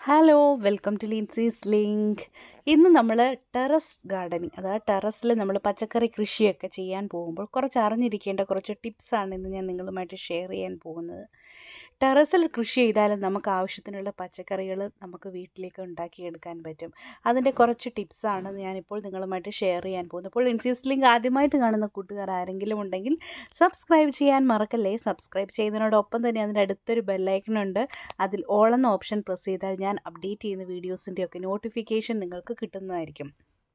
hello welcome to Lincy's link ഇന്ന് നമ്മൾ terrace gardening അതായത് ടെറസിൽ നമ്മൾ പച്ചക്കറി കൃഷിയൊക്കെ ചെയ്യാൻ പോകുമ്പോൾ കുറച്ച് അറിഞ്ഞിരിക്കേണ്ട കുറച്ച് ടിപ്സാണ് ഇന്ന് ഞാൻ നിങ്ങളുമായിട്ട് ഷെയർ ചെയ്യാൻ പോകുന്നത് ടെറസിൽ കൃഷി ചെയ്താലും നമുക്ക് ആവശ്യത്തിനുള്ള പച്ചക്കറികൾ നമുക്ക് വീട്ടിലേക്ക് ഉണ്ടാക്കിയെടുക്കാൻ പറ്റും അതിൻ്റെ കുറച്ച് ടിപ്സാണ് ഞാനിപ്പോൾ നിങ്ങളുമായിട്ട് ഷെയർ ചെയ്യാൻ പോകുന്നത് അപ്പോൾ ലിൻസീസ് ലിങ്ക് ആദ്യമായിട്ട് കാണുന്ന കൂട്ടുകാർ ആരെങ്കിലും ഉണ്ടെങ്കിൽ സബ്സ്ക്രൈബ് ചെയ്യാൻ മറക്കല്ലേ സബ്സ്ക്രൈബ് ചെയ്യുന്നതിനോടൊപ്പം തന്നെ അതിൻ്റെ അടുത്തൊരു ബെല്ലൈക്കൺ ഉണ്ട് അതിൽ ഓൾ എന്ന ഓപ്ഷൻ പ്രസ് ചെയ്താൽ ഞാൻ അപ്ഡേറ്റ് ചെയ്യുന്ന വീഡിയോസിൻ്റെ ഒക്കെ നോട്ടിഫിക്കേഷൻ നിങ്ങൾക്ക് കിട്ടുന്നതായിരിക്കും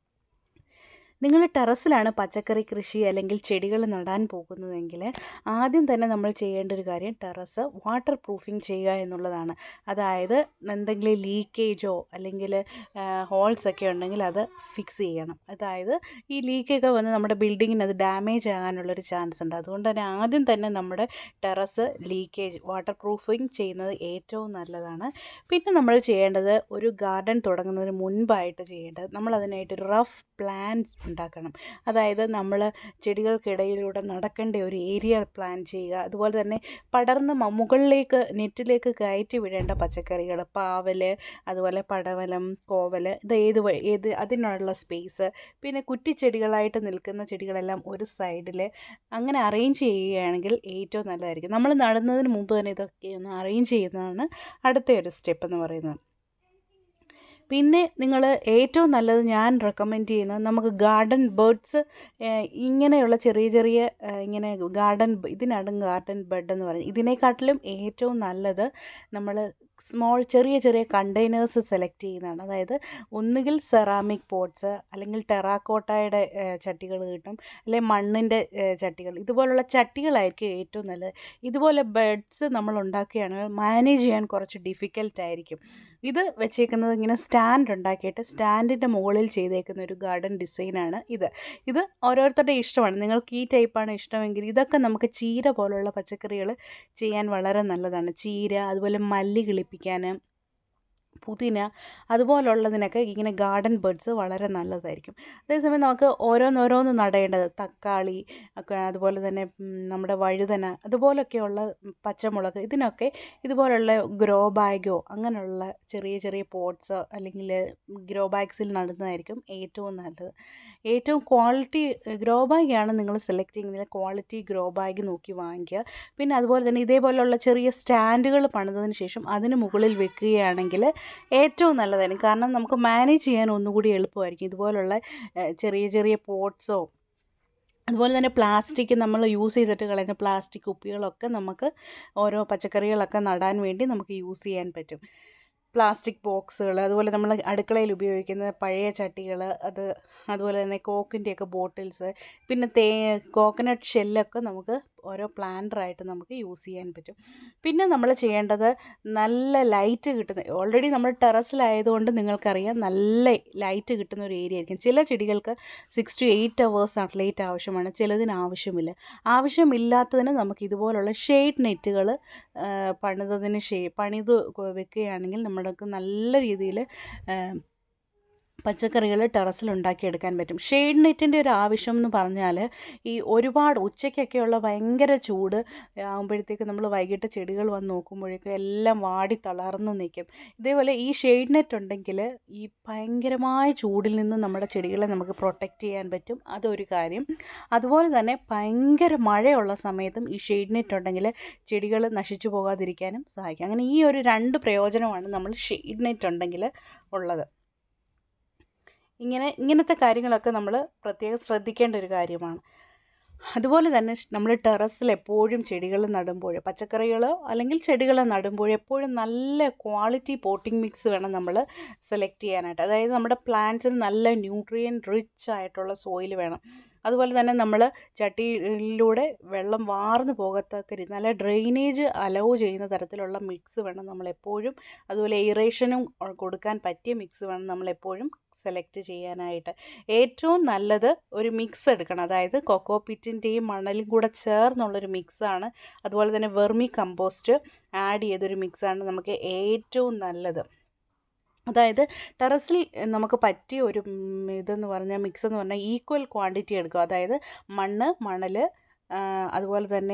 നിങ്ങൾ ടെറസിലാണ് പച്ചക്കറി കൃഷി അല്ലെങ്കിൽ ചെടികൾ നടാൻ പോകുന്നതെങ്കിൽ ആദ്യം തന്നെ നമ്മൾ ചെയ്യേണ്ട ഒരു കാര്യം ടെറസ് വാട്ടർ പ്രൂഫിങ് ചെയ്യുക എന്നുള്ളതാണ് അതായത് എന്തെങ്കിലും ലീക്കേജോ അല്ലെങ്കിൽ ഹോൾസ് ഒക്കെ ഉണ്ടെങ്കിൽ അത് ഫിക്സ് ചെയ്യണം അതായത് ഈ ലീക്കൊക്കെ വന്ന് നമ്മുടെ ബിൽഡിങ്ങിന് അത് ഡാമേജ് ആകാനുള്ളൊരു ചാൻസ് ഉണ്ട് അതുകൊണ്ട് തന്നെ ആദ്യം തന്നെ നമ്മുടെ ടെറസ് ലീക്കേജ് വാട്ടർ പ്രൂഫിങ് ചെയ്യുന്നത് ഏറ്റവും നല്ലതാണ് പിന്നെ നമ്മൾ ചെയ്യേണ്ടത് ഒരു ഗാർഡൻ തുടങ്ങുന്നതിന് മുൻപായിട്ട് ചെയ്യേണ്ടത് നമ്മൾ അതിനായിട്ടൊരു റഫ് പ്ലാൻ ഉണ്ടാക്കണം അതായത് നമ്മൾ ചെടികൾക്കിടയിലൂടെ നടക്കേണ്ട ഒരു ഏരിയ പ്ലാൻ ചെയ്യുക അതുപോലെ തന്നെ പടർന്ന് മുകളിലേക്ക് നെറ്റിലേക്ക് കയറ്റി വിടേണ്ട പച്ചക്കറികൾ പാവൽ അതുപോലെ പടവലം കോവൽ ഇത് ഏത് ഏത് അതിനുള്ള സ്പേസ് പിന്നെ കുറ്റിച്ചെടികളായിട്ട് നിൽക്കുന്ന ചെടികളെല്ലാം ഒരു സൈഡിൽ അങ്ങനെ അറേഞ്ച് ചെയ്യുകയാണെങ്കിൽ ഏറ്റവും നല്ലതായിരിക്കും നമ്മൾ നടുന്നതിന് മുമ്പ് തന്നെ ഇതൊക്കെ ഒന്ന് അറേഞ്ച് ചെയ്യുന്നതാണ് അടുത്ത ഒരു സ്റ്റെപ്പ് എന്ന് പറയുന്നത് പിന്നെ നിങ്ങൾ ഏറ്റവും നല്ലത് ഞാൻ റെക്കമെൻഡ് ചെയ്യുന്നത് നമുക്ക് ഗാർഡൻ ബേഡ്സ് ഇങ്ങനെയുള്ള ചെറിയ ചെറിയ ഇങ്ങനെ ഗാർഡൻ ഇതിനാണ് ഗാർഡൻ ബെഡ് എന്ന് പറയുന്നത് ഇതിനെക്കാട്ടിലും ഏറ്റവും നല്ലത് നമ്മൾ സ്മോൾ ചെറിയ ചെറിയ കണ്ടെയ്നേഴ്സ് സെലക്ട് ചെയ്യുന്നതാണ് അതായത് ഒന്നുകിൽ സെറാമിക് പോട്ട്സ് അല്ലെങ്കിൽ ടെറാക്കോട്ടയുടെ ചട്ടികൾ കിട്ടും അല്ലെങ്കിൽ മണ്ണിൻ്റെ ചട്ടികൾ ഇതുപോലുള്ള ചട്ടികളായിരിക്കും ഏറ്റവും നല്ലത് ഇതുപോലെ ബെഡ്സ് നമ്മൾ ഉണ്ടാക്കുകയാണെങ്കിൽ മാനേജ് ചെയ്യാൻ കുറച്ച് ഡിഫിക്കൽട്ട് ആയിരിക്കും ഇത് വെച്ചേക്കുന്നത് ഇങ്ങനെ സ്റ്റാൻഡ് ഉണ്ടാക്കിയിട്ട് സ്റ്റാൻഡിൻ്റെ മുകളിൽ ചെയ്തേക്കുന്ന ഒരു ഗാർഡൻ ഡിസൈനാണ് ഇത് ഇത് ഓരോരുത്തരുടെ ഇഷ്ടമാണ് നിങ്ങൾക്ക് ഈ ടൈപ്പാണ് ഇഷ്ടമെങ്കിൽ ഇതൊക്കെ നമുക്ക് ചീര പോലുള്ള പച്ചക്കറികൾ ചെയ്യാൻ വളരെ നല്ലതാണ് ചീര അതുപോലെ മല്ലി കിളിപ്പിക്കാൻ പുതിന അതുപോലുള്ളതിനൊക്കെ ഇങ്ങനെ ഗാർഡൻ ബെഡ്സ് വളരെ നല്ലതായിരിക്കും അതേസമയം നമുക്ക് ഓരോന്നോരോന്ന് നടേണ്ടത് തക്കാളി ഒക്കെ അതുപോലെ തന്നെ നമ്മുടെ വഴുതന അതുപോലൊക്കെയുള്ള പച്ചമുളക് ഇതിനൊക്കെ ഇതുപോലുള്ള ഗ്രോ ബാഗോ അങ്ങനെയുള്ള ചെറിയ ചെറിയ പോട്ട്സ് അല്ലെങ്കിൽ ഗ്രോ ബാഗ്സിൽ നടുന്നതായിരിക്കും ഏറ്റവും നല്ലത് ഏറ്റവും ക്വാളിറ്റി ഗ്രോ ബാഗാണ് നിങ്ങൾ സെലക്ട് ചെയ്യുന്നത് ക്വാളിറ്റി ഗ്രോ ബാഗ് നോക്കി വാങ്ങിക്കുക പിന്നെ അതുപോലെ തന്നെ ഇതേപോലെയുള്ള ചെറിയ സ്റ്റാൻഡുകൾ പണിതതിന് ശേഷം അതിന് മുകളിൽ വെക്കുകയാണെങ്കിൽ ഏറ്റവും നല്ലതായിരിക്കും കാരണം നമുക്ക് മാനേജ് ചെയ്യാൻ ഒന്നുകൂടി എളുപ്പമായിരിക്കും ഇതുപോലുള്ള ചെറിയ ചെറിയ പോട്ട്സോ അതുപോലെ തന്നെ പ്ലാസ്റ്റിക് നമ്മൾ യൂസ് ചെയ്തിട്ട് കളയുന്ന പ്ലാസ്റ്റിക് കുപ്പികളൊക്കെ നമുക്ക് ഓരോ പച്ചക്കറികളൊക്കെ നടാൻ വേണ്ടി നമുക്ക് യൂസ് ചെയ്യാൻ പറ്റും പ്ലാസ്റ്റിക് ബോക്സുകൾ അതുപോലെ നമ്മൾ അടുക്കളയിൽ ഉപയോഗിക്കുന്ന പഴയ ചട്ടികൾ അത് അതുപോലെ തന്നെ കോക്കിൻ്റെയൊക്കെ ബോട്ടിൽസ് പിന്നെ തേ കോക്കനട്ട് ഷെല്ലൊക്കെ നമുക്ക് ഓരോ പ്ലാന്ററായിട്ട് നമുക്ക് യൂസ് ചെയ്യാൻ പറ്റും പിന്നെ നമ്മൾ ചെയ്യേണ്ടത് നല്ല ലൈറ്റ് കിട്ടുന്ന ഓൾറെഡി നമ്മൾ ടെറസിലായതുകൊണ്ട് നിങ്ങൾക്കറിയാം നല്ല ലൈറ്റ് കിട്ടുന്ന ഒരു ഏരിയ ആയിരിക്കും ചില ചെടികൾക്ക് six to eight hours sunlight ആവശ്യമാണ് ചിലതിന് ആവശ്യമില്ല ആവശ്യമില്ലാത്തതിന് നമുക്ക് ഇതുപോലുള്ള ഷെയ്ഡ് നെറ്റുകൾ പണിതതിന് ഷേ പണിത് വെക്കുകയാണെങ്കിൽ നമ്മൾക്ക് നല്ല രീതിയിൽ പച്ചക്കറികൾ ടെറസിൽ ഉണ്ടാക്കിയെടുക്കാൻ പറ്റും ഷെയ്ഡ് നെറ്റിൻ്റെ ഒരു ആവശ്യം എന്ന് പറഞ്ഞാൽ ഈ ഒരുപാട് ഉച്ചയ്ക്കൊക്കെയുള്ള ഭയങ്കര ചൂട് ആകുമ്പോഴത്തേക്ക് നമ്മൾ വൈകിട്ട് ചെടികൾ വന്ന് നോക്കുമ്പോഴേക്കും എല്ലാം വാടി തളർന്നു നിൽക്കും ഇതേപോലെ ഈ ഷെയ്ഡ് നെറ്റ് ഉണ്ടെങ്കിൽ ഈ ഭയങ്കരമായ ചൂടിൽ നിന്ന് നമ്മുടെ ചെടികളെ നമുക്ക് പ്രൊട്ടക്റ്റ് ചെയ്യാൻ പറ്റും അതൊരു കാര്യം അതുപോലെ തന്നെ ഭയങ്കര മഴയുള്ള സമയത്തും ഈ ഷെയ്ഡ് നെറ്റ് ഉണ്ടെങ്കിൽ ചെടികൾ നശിച്ചു പോകാതിരിക്കാനും സഹായിക്കും അങ്ങനെ ഈ ഒരു രണ്ട് പ്രയോജനമാണ് നമ്മൾ ഷെയ്ഡ് നെറ്റ് ഉണ്ടെങ്കിൽ ഉള്ളത് ഇങ്ങനെ ഇങ്ങനത്തെ കാര്യങ്ങളൊക്കെ നമ്മൾ പ്രത്യേകം ശ്രദ്ധിക്കേണ്ട ഒരു കാര്യമാണ് അതുപോലെ തന്നെ നമ്മൾ ടെറസിൽ എപ്പോഴും ചെടികൾ നടുമ്പോൾ പച്ചക്കറികളോ അല്ലെങ്കിൽ ചെടികൾ നടുമ്പോൾ എപ്പോഴും നല്ല ക്വാളിറ്റി പോട്ടിംഗ് മിക്സ് വേണം നമ്മൾ സെലക്ട് ചെയ്യാനായിട്ട് അതായത് നമ്മുടെ പ്ലാന്റ്സിന് നല്ല ന്യൂട്രിയൻ റിച്ച് ആയിട്ടുള്ള സോയിൽ വേണം അതുപോലെ തന്നെ നമ്മൾ ചട്ടിയിലൂടെ വെള്ളം വാർന്നു പോകത്തക്ക രീതി നല്ല ഡ്രെയിനേജ് അലോ ചെയ്യുന്ന തരത്തിലുള്ള മിക്സ് വേണം നമ്മളെപ്പോഴും അതുപോലെ എയറേഷനും കൊടുക്കാൻ പറ്റിയ മിക്സ് വേണം നമ്മളെപ്പോഴും സെലക്ട് ചെയ്യാനായിട്ട് ഏറ്റവും നല്ലത് ഒരു മിക്സ് എടുക്കണം അതായത് കൊക്കോ പിറ്റിൻ്റെയും മണലും കൂടെ ചേർന്നുള്ളൊരു മിക്സാണ് അതുപോലെ തന്നെ വെർമി കമ്പോസ്റ്റ് ആഡ് ചെയ്തൊരു മിക്സാണ് നമുക്ക് ഏറ്റവും നല്ലത് അതായത് ടെറസിൽ നമുക്ക് പറ്റിയ ഒരു ഇതെന്ന് പറഞ്ഞാൽ മിക്സ് എന്ന് പറഞ്ഞാൽ ഈക്വൽ ക്വാണ്ടിറ്റി എടുക്കുക അതായത് മണ്ണ് മണൽ അതുപോലെ തന്നെ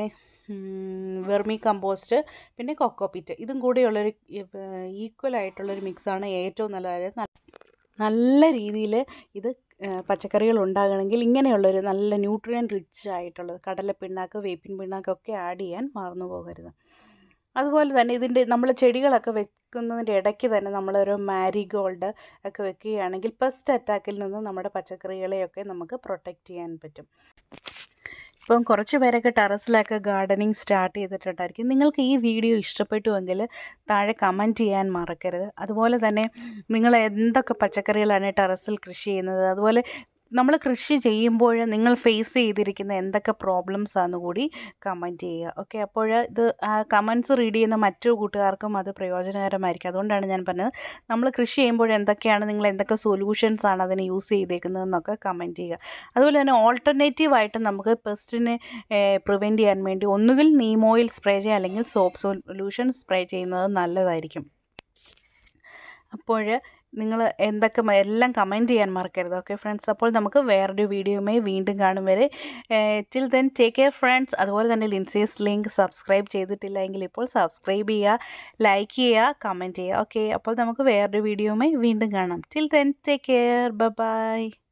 വെർമി കമ്പോസ്റ്റ് പിന്നെ കൊക്കോപിറ്റ് ഇതും കൂടെയുള്ളൊരു ഈക്വൽ ആയിട്ടുള്ളൊരു മിക്സാണ് ഏറ്റവും നല്ലത് അതായത് നല്ല- നല്ല രീതിയിൽ ഇത് പച്ചക്കറികൾ ഉണ്ടാകണമെങ്കിൽ ഇങ്ങനെയുള്ളൊരു നല്ല ന്യൂട്രിയൻ റിച്ച് ആയിട്ടുള്ളത് കടലപ്പിണ്ണാക്ക് വേപ്പിൻ പിണ്ണാക്കൊക്കെ ആഡ് ചെയ്യാൻ മറന്നു പോകരുത് അതുപോലെ തന്നെ ഇതിൻ്റെ നമ്മൾ ചെടികളൊക്കെ വെക്കുന്നതിൻ്റെ ഇടയ്ക്ക് തന്നെ നമ്മളൊരു മാരിഗോൾഡ് ഒക്കെ വെക്കുകയാണെങ്കിൽ പെസ്റ്റ് അറ്റാക്കിൽ നിന്ന് നമ്മുടെ പച്ചക്കറികളെയൊക്കെ നമുക്ക് പ്രൊട്ടക്റ്റ് ചെയ്യാൻ പറ്റും ഇപ്പം കുറച്ച് പേരൊക്കെ ടെറസിലൊക്കെ ഗാർഡനിങ് സ്റ്റാർട്ട് ചെയ്തിട്ടുണ്ടായിരിക്കും നിങ്ങൾക്ക് ഈ വീഡിയോ ഇഷ്ടപ്പെട്ടുവെങ്കിൽ താഴെ കമൻറ്റ് ചെയ്യാൻ മറക്കരുത് അതുപോലെ തന്നെ നിങ്ങൾ എന്തൊക്കെ പച്ചക്കറികളാണ് ടെറസിൽ കൃഷി ചെയ്യുന്നത് അതുപോലെ നമ്മൾ കൃഷി ചെയ്യുമ്പോൾ നിങ്ങൾ ഫേസ് ചെയ്തിരിക്കുന്ന എന്തൊക്കെ പ്രോബ്ലംസ് ആണെന്ന് കൂടി കമൻറ്റ് ചെയ്യുക ഓക്കെ അപ്പോൾ ഇത് കമൻസ് റീഡ് ചെയ്യുന്ന മറ്റു കൂട്ടുകാർക്കും അത് പ്രയോജനകരമായിരിക്കും അതുകൊണ്ടാണ് ഞാൻ പറഞ്ഞത് നമ്മൾ കൃഷി ചെയ്യുമ്പോൾ എന്തൊക്കെയാണ് നിങ്ങൾ എന്തൊക്കെ സൊല്യൂഷൻസ് ആണ് അതിന് യൂസ് ചെയ്തേക്കുന്നതെന്നൊക്കെ കമൻറ്റ് ചെയ്യുക അതുപോലെ തന്നെ ഓൾട്ടർനേറ്റീവ് ആയിട്ട് നമുക്ക് പെസ്റ്റിനെ പ്രിവെൻറ്റ് ചെയ്യാൻ വേണ്ടി ഒന്നുകിൽ നീം ഓയിൽ സ്പ്രേ ചെയ്യുക അല്ലെങ്കിൽ സോപ്പ് സൊല്യൂഷൻ സ്പ്രേ ചെയ്യുന്നത് നല്ലതായിരിക്കും അപ്പോൾ നിങ്ങൾ എന്തൊക്കെ മ- എല്ലാം കമൻറ്റ് ചെയ്യാൻ മറക്കരുത് ഓക്കെ ഫ്രണ്ട്സ് അപ്പോൾ നമുക്ക് വേറൊരു വീഡിയോയുമായി വീണ്ടും കാണും വരെ till then take care friends അതുപോലെ തന്നെ ലിൻസീസ് ലിങ്ക് സബ്സ്ക്രൈബ് ചെയ്തിട്ടില്ല എങ്കിൽ ഇപ്പോൾ സബ്സ്ക്രൈബ് ചെയ്യുക ലൈക്ക് ചെയ്യുക കമൻറ്റ് ചെയ്യുക ഓക്കെ അപ്പോൾ നമുക്ക് വേറൊരു വീഡിയോയുമായി വീണ്ടും കാണാം till then take care by